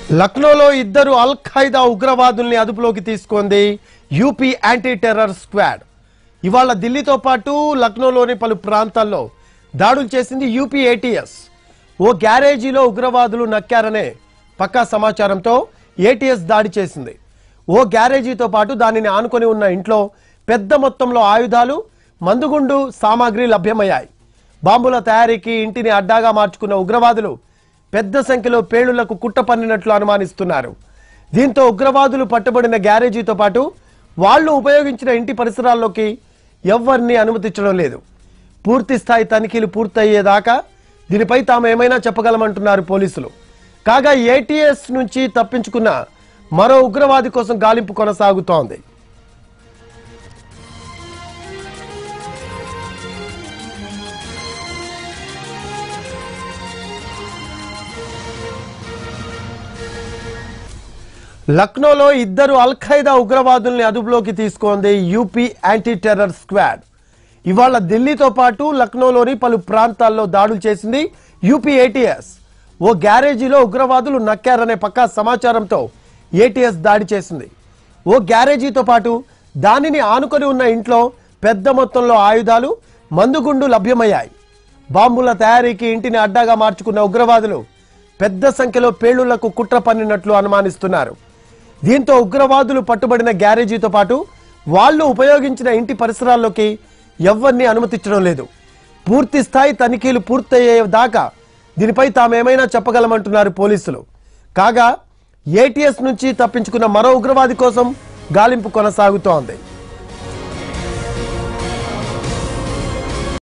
లక్నోలో ఇద్దరు అల్ ఖైదా ఉగ్రవాదుల్ని అదుపులోకి తీసుకుంది యూపీ యాంటీ టెర్రర్ స్క్వాడ్ ఇవాళ ఢిల్లీతో పాటు లక్నోలోని పలు ప్రాంతాల్లో దాడులు చేసింది యూపీ ఏటీఎస్ ఓ గ్యారేజీలో ఉగ్రవాదులు నక్కారనే పక్కా సమాచారంతో ఏటీఎస్ దాడి చేసింది ఓ గ్యారేజీతో పాటు దానిని ఆనుకొని ఉన్న ఇంట్లో పెద్ద మొత్తంలో ఆయుధాలు మందుగుండు సామాగ్రి లభ్యమయ్యాయి బాంబుల తయారీకి ఇంటిని అడ్డాగా మార్చుకున్న ఉగ్రవాదులు పెద్ద సంఖ్యలో పేలుళ్లకు కుట్ర పన్నినట్లు అనుమానిస్తున్నారు దీంతో ఉగ్రవాదులు పట్టుబడిన గ్యారేజీతో పాటు వాళ్ళు ఉపయోగించిన ఇంటి పరిసరాల్లోకి ఎవరిని అనుమతించడం లేదు పూర్తి స్థాయి తనిఖీలు పూర్తయ్యేదాకా దీనిపై తాము ఏమైనా చెప్పగలమంటున్నారు పోలీసులు కాగా ఏటీఎస్ నుంచి తప్పించుకున్న మరో ఉగ్రవాది కోసం గాలింపు కొనసాగుతోంది లక్నోలో ఇద్దరు అల్ ఖైదా ఉగ్రవాదుల్ని అదుపులోకి తీసుకుంది యూపీ యాంటీ టెర్రర్ స్క్వాడ్ ఇవాళ ఢిల్లీతో పాటు లక్నోలోని పలు ప్రాంతాల్లో దాడులు చేసింది యూపీ ఏటీఎస్ ఓ గ్యారేజీలో ఉగ్రవాదులు నక్కారనే పక్కా సమాచారంతో ఏటీఎస్ దాడి చేసింది ఓ గ్యారేజీతో పాటు దానిని ఆనుకొని ఉన్న ఇంట్లో పెద్ద మొత్తంలో ఆయుధాలు మందుగుండు లభ్యమయ్యాయి బాంబుల తయారీకి ఇంటిని అడ్డాగా మార్చుకున్న ఉగ్రవాదులు పెద్ద సంఖ్యలో పేలుళ్లకు కుట్ర పన్నినట్లు అనుమానిస్తున్నారు దీంతో ఉగ్రవాదులు పట్టుబడిన గ్యారేజీతో పాటు వాళ్ళు ఉపయోగించిన ఇంటి పరిసరాల్లోకి ఎవరిని అనుమతించడం లేదు పూర్తి స్థాయి తనిఖీలు పూర్తయ్యే దాకా దీనిపై తామేమైనా చెప్పగలమంటున్నారు పోలీసులు కాగా ఏటీఎస్ నుంచి తప్పించుకున్న మరో ఉగ్రవాది కోసం గాలింపు కొనసాగుతోంది